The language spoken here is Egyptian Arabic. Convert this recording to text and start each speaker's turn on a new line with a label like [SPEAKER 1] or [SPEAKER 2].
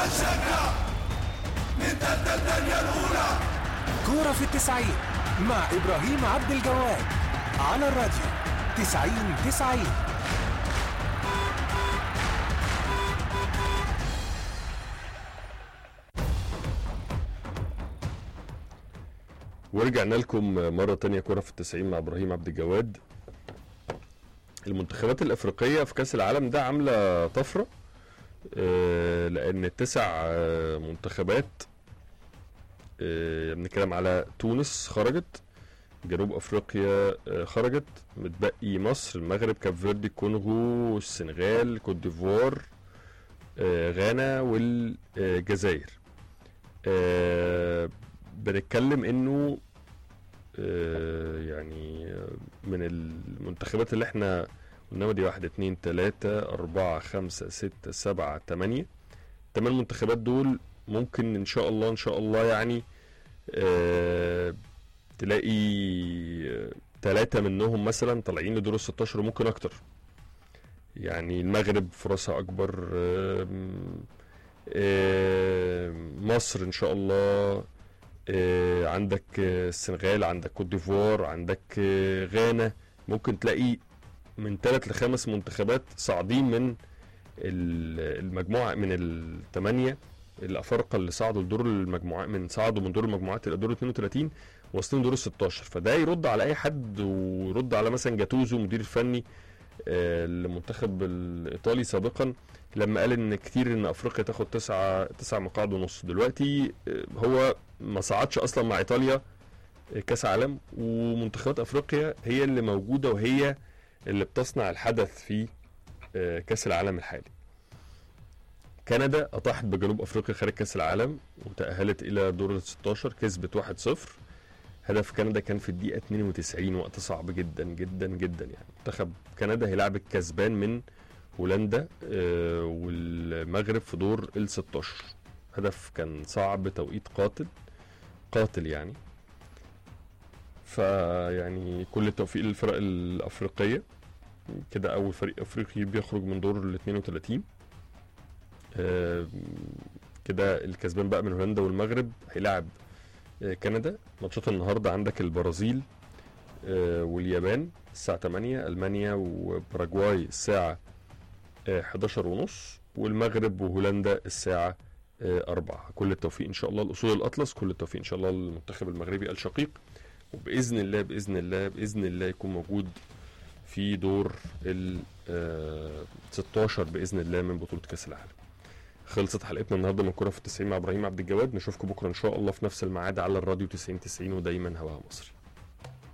[SPEAKER 1] هنشجع من تالتة الدنيا الأولى
[SPEAKER 2] كورة في التسعين مع إبراهيم عبد الجواد على الراديو تسعين تسعين
[SPEAKER 3] ورجعنا لكم مرة تانية كرة في التسعين مع إبراهيم عبد الجواد المنتخبات الأفريقية في كأس العالم ده عاملة طفرة آه، لأن التسع آه، منتخبات آه، بنتكلم على تونس خرجت جنوب أفريقيا آه، خرجت متبقي مصر المغرب كاب فيردي كونغو السنغال كوت ديفوار آه، غانا والجزائر آه، بنتكلم انه آه، يعني آه، من المنتخبات اللي احنا قلنا دي واحد اتنين تلاتة أربعة خمسة ستة سبعة تمانية تمن منتخبات دول ممكن إن شاء الله إن شاء الله يعني آه تلاقي آه، تلاتة منهم مثلا طالعين لدور ال 16 وممكن أكتر يعني المغرب فرصها أكبر آم، آم، مصر إن شاء الله آه، عندك آه، السنغال عندك كوت ديفوار عندك آه، غانا ممكن تلاقي من ثلاث لخمس منتخبات صاعدين من ال- المجموعه من الثمانيه الافارقه اللي صعدوا لدور المجموعات من صعدوا من دور المجموعات الى دور 32 واصلين دور ال 16 فده يرد على اي حد ويرد على مثلا جاتوزو مدير الفني آه، المنتخب الايطالي سابقا لما قال ان كتير ان افريقيا تاخد تسعة تسع مقاعد ونص دلوقتي آه، هو ما صعدش اصلا مع ايطاليا آه، كاس عالم ومنتخبات افريقيا هي اللي موجوده وهي اللي بتصنع الحدث في آه، كاس العالم الحالي كندا اطاحت بجنوب افريقيا خارج كاس العالم وتاهلت الى دور ال 16 كسبت 1-0 هدف كندا كان في الدقيقه 92 وقت صعب جدا جدا جدا يعني منتخب كندا هيلاعب الكسبان من هولندا آه، والمغرب في دور ال 16 هدف كان صعب توقيت قاتل قاتل يعني فيعني كل التوفيق للفرق الافريقيه كده اول فريق افريقي بيخرج من دور ال 32 آه، كده الكسبان بقى من هولندا والمغرب هيلاعب آه، كندا ماتشات النهارده عندك البرازيل آه، واليابان الساعة 8 ألمانيا وباراجواي الساعة آه، 11 ونص والمغرب وهولندا الساعة آه، 4 كل التوفيق إن شاء الله الأصول الأطلس كل التوفيق إن شاء الله للمنتخب المغربي الشقيق وبإذن الله بإذن الله بإذن الله يكون موجود في دور ال آه، 16 بإذن الله من بطولة كأس العالم خلصت حلقتنا النهارده من كرة في التسعين مع ابراهيم عبد الجواد نشوفكم بكره ان شاء الله في نفس الميعاد على الراديو 90 90 ودايما هواها مصري